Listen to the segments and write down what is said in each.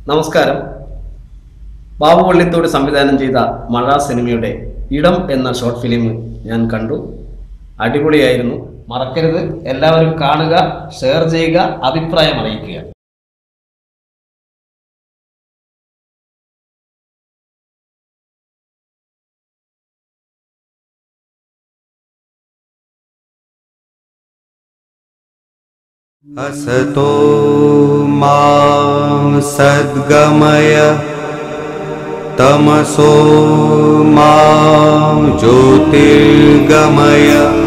നമസ്കാരം ബാബു വള്ളിത്തോട് സംവിധാനം ചെയ്ത മഴ സിനിമയുടെ ഇടം എന്ന ഷോർട്ട് ഫിലിം ഞാൻ കണ്ടു അടിപൊളിയായിരുന്നു മറക്കരുത് എല്ലാവരും കാണുക ഷെയർ ചെയ്യുക അഭിപ്രായം അറിയിക്കുക असतो मा सद्गमय तमसो मा ज्योतिर्गमय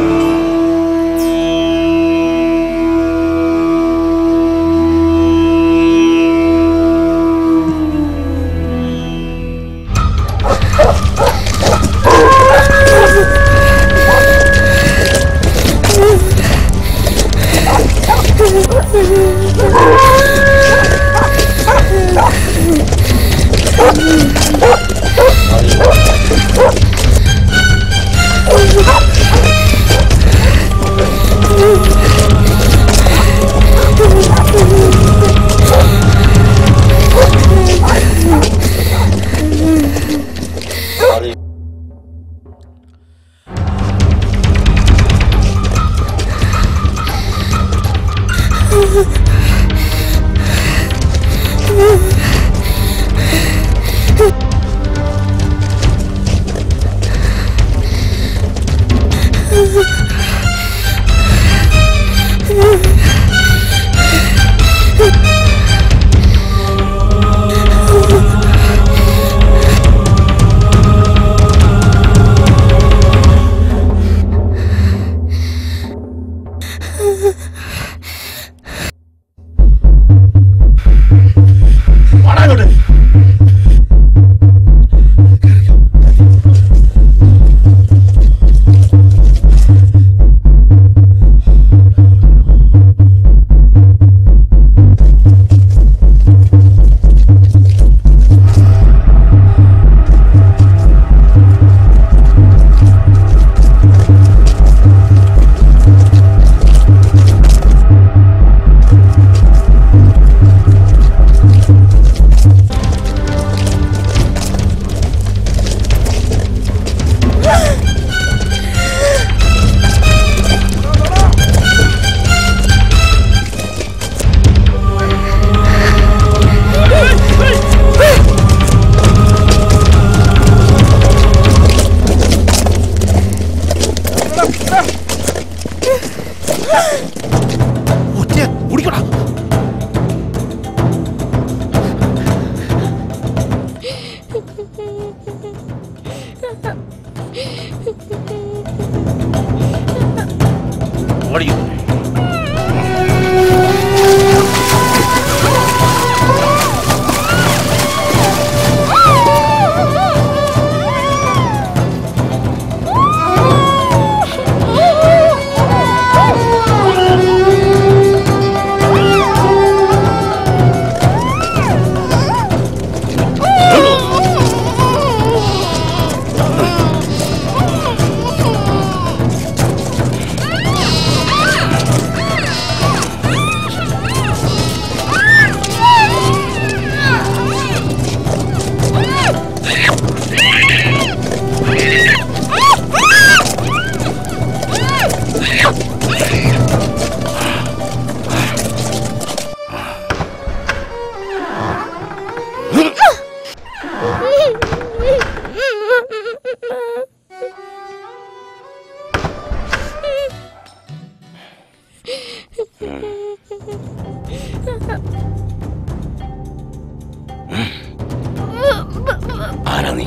ആരാ നീ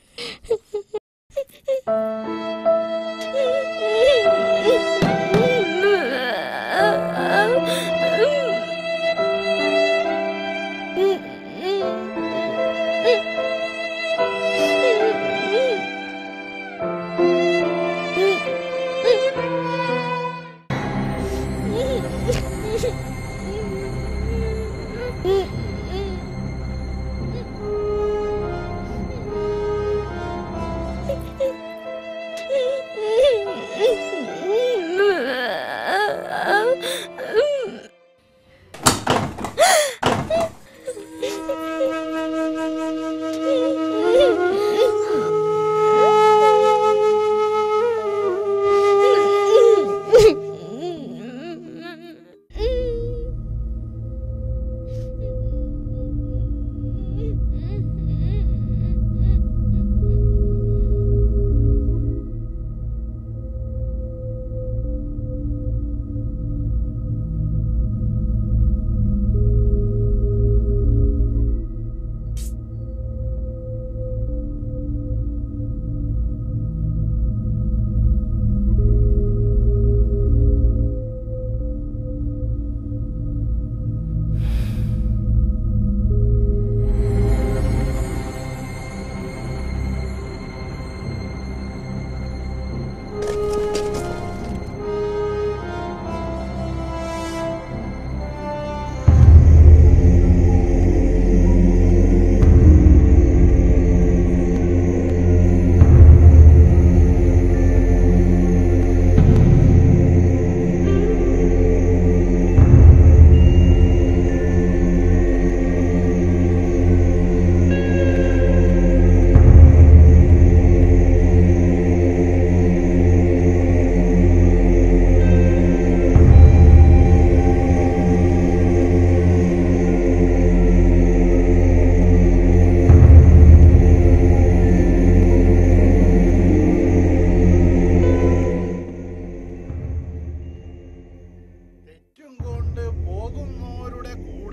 Mm-hmm.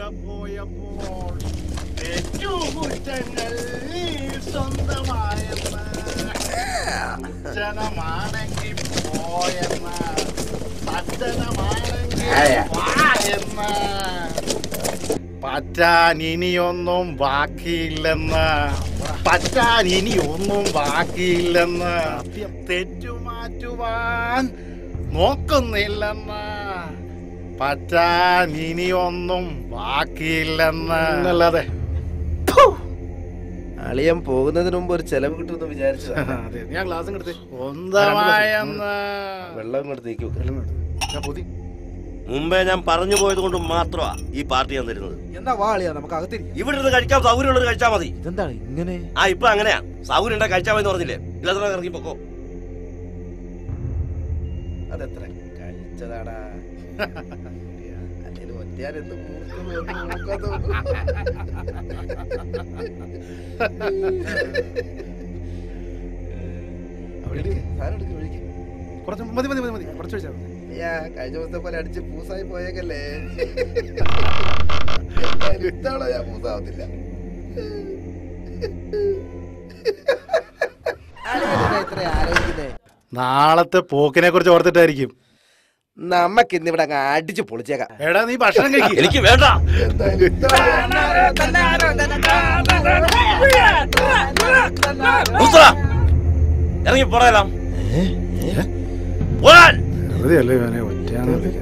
കൂടെ പോയപ്പോൾ തെറ്റുകുറ്റങ്ങൾ സ്വന്തമായെന്ന് ജനമാണെങ്കിൽ പോയെന്ന് സജ്ജനമാണെങ്കിൽ വായെന്ന് പറ്റാൻ ഇനിയൊന്നും ബാക്കിയില്ലെന്ന് പറ്റാൻ ഇനിയൊന്നും ബാക്കിയില്ലെന്ന് തെറ്റുമാറ്റുവാൻ നോക്കുന്നില്ലെന്ന് പറ്റാൻ ഇനിയൊന്നും ബാക്കിയില്ലെന്ന് അല്ലാതെ അളിയൻ പോകുന്നതിന് മുമ്പ് ഒരു ചെലവ് കിട്ടുമെന്ന് വിചാരിച്ചതാ ഞാൻ ഗ്ലാസ് എടുത്ത് സ്വന്തമായെന്ന് വെള്ളം ഇങ്ങോട്ട് നീക്കി വെക്ക്. ഞാൻ പൊതി മുമ്പേ ഞാൻ പറഞ്ഞു പോയത് കൊണ്ട് മാത്രമാ ഈ പാർട്ടി ഞാൻ തരുന്നത് എന്നാ വാ അളിയാ നമുക്ക് അകത്തിരിക്കാം ഇവിടെ ഇരുന്ന് കഴിക്കാൻ സൗകര്യമുള്ളത് കഴിച്ചാൽ മതി ഇതെന്താണ് ഇങ്ങനെ ആ ഇപ്പൊ അങ്ങനെയാ സൗകര്യം ഉണ്ടാ കഴിച്ചാൽ മതി പറഞ്ഞില്ലേ ഇല്ലാത്ത ഇറങ്ങി പൊക്കോ അതെത്ര കഴിച്ചതാടാ അല്ലെങ്കിൽ ഒറ്റയാൻ എന്ത് മൂക്കുന്നു എന്ന് മൂക്കാൻ തോന്നുന്നു. വിളിക്ക്, സാധനം എടുക്ക്, വിളിക്ക്. കുറച്ച് മതി മതി മതി മതി കുറച്ച് വെച്ചാൽ മതി അയ്യാ, കഴിഞ്ഞ ദിവസത്തെ പോലെ അടിച്ച് പൂസായി പോയേക്കല്ലേ ഇത്തവണ ഞാൻ പൂസാവത്തില്ല അളിയനെന്താ ഇത്ര ആലോചിക്കുന്നേ നാളത്തെ പോക്കിനെ കുറിച്ച് ഓർത്തിട്ടായിരിക്കും നമ്മക്ക് ഇന്നിവിടെ അങ്ങ് അടിച്ച് പൊളിച്ചേക്കാം എടാ നീ ഭക്ഷണം കഴിക്കും എനിക്ക് വേണ്ട എന്തായാലും നിർത്തടാ. ഇറങ്ങി പോറയലാം പോരാൻ വെറുതെ അല്ലേ ഇവനെ ഒറ്റയാന്ന് വിളിക്കുന്നത്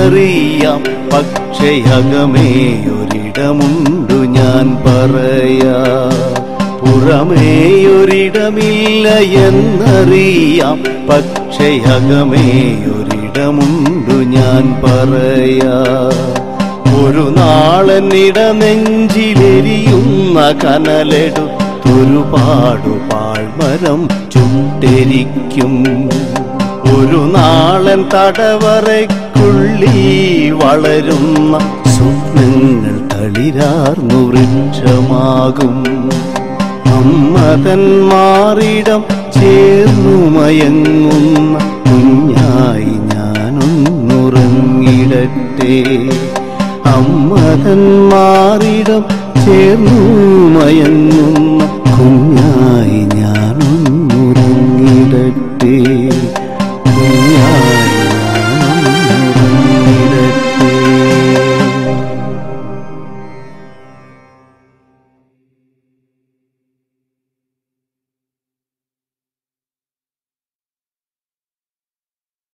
എന്നറിയാം പക്ഷേ അകമേ ഒരിടമുണ്ടു ഞാൻ പറയാ പുറമേയൊരിടമില്ല എന്നറിയാം പക്ഷേ അകമേ ഒരിടമുണ്ടു ഞാൻ പറയാ ഒരു നാളെന്നിട നെഞ്ചിലെരിയുന്ന കനലെടുത്തൊരു പാടു പാഴ്മരം ചുട്ടെരിക്കും ഒരു നാളൻ തടവറയ്ക്കുള്ളി വളരുന്ന സ്വപ്നങ്ങൾ തളിരാർന്നു വൃക്ഷമാകും അമ്മതന്മാറിടം ചേർന്നു മയങ്ങുന്ന കുഞ്ഞായി ഞാനൊന്നുറങ്ങിടട്ടെ അമ്മതന്മാറിടം ചേർന്നു മയങ്ങുന്ന കുഞ്ഞായി ഞാൻ